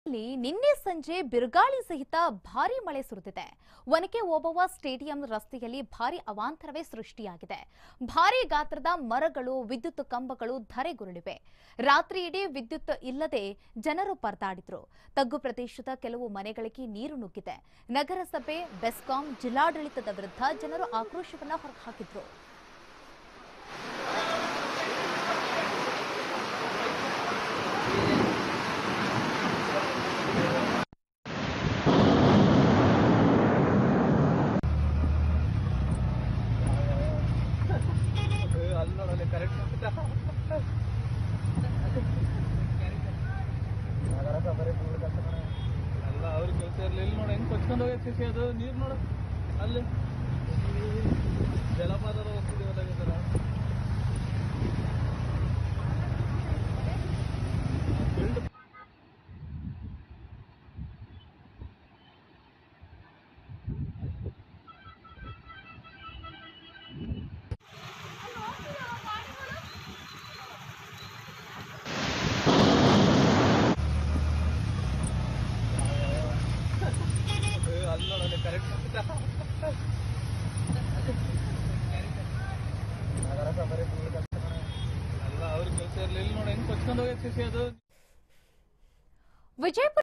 ಇಲ್ಲಿ ನಿನ್ನೆ ಸಂಜೆ ಬಿರುಗಾಳಿ ಸಹಿತ ಭಾರಿ ಮಳೆ ಸುರಿದಿದೆ ಒನಕೆ ಓಬವ್ವ ಸ್ಟೇಡಿಯಂ ರಸ್ತೆಯಲ್ಲಿ ಭಾರಿ ಅವಾಂತರವೇ ಸೃಷ್ಟಿಯಾಗಿದೆ ಭಾರಿ ಗಾತ್ರದ ಮರಗಳು ವಿದ್ಯುತ್ ಕಂಬಗಳು ಧರೆಗುರುಳಿವೆ ರಾತ್ರಿ ಇಡೀ ವಿದ್ಯುತ್ ಇಲ್ಲದೆ ಜನರು ಪರದಾಡಿದ್ರು ತಗ್ಗು ಪ್ರದೇಶದ ಕೆಲವು ಮನೆಗಳಿಗೆ ನೀರು ನುಗ್ಗಿದೆ ನಗರಸಭೆ ಬೆಸ್ಕಾಂ ಜಿಲ್ಲಾಡಳಿತದ ವಿರುದ್ಧ ಜನರು ಆಕ್ರೋಶವನ್ನ ಹೊರಹಾಕಿದ್ರು ಅಲ್ಲಿ ನೋಡಲ್ಲಿ ಕರೆಕ್ಟ್ ಅಲ್ಲ ಅವ್ರ ಕೆಲಸ ಇರಲಿ ಇಲ್ಲಿ ನೋಡಿ ಹೆಂಗ್ ಕೊಚ್ಕೊಂಡು ಹೋಗೈತೆ ಶಶಿ ಅದು ನೀರು ನೋಡು ಅಲ್ಲಿ ಜಲಪಾತದ ಹೋಗ್ತಿದೆ ಗೊತ್ತಾಗುತ್ತಲ್ಲ ಫೀಲ್ಡ್ ಅಲ್ಲಿ ನೋಡಲ್ಲಿ ಕರೆಕ್ಟ್ ಅಲ್ಲ ಅವ್ರ ಕೆಲಸ ಇರಲಿ ಇಲ್ಲಿ ನೋಡಿ ಹೆಂಗ್ ಕೊಚ್ಕೊಂಡು ಹೋಗೈತೆ ಶಶಿ ಅದು ವಿಜಯಪುರ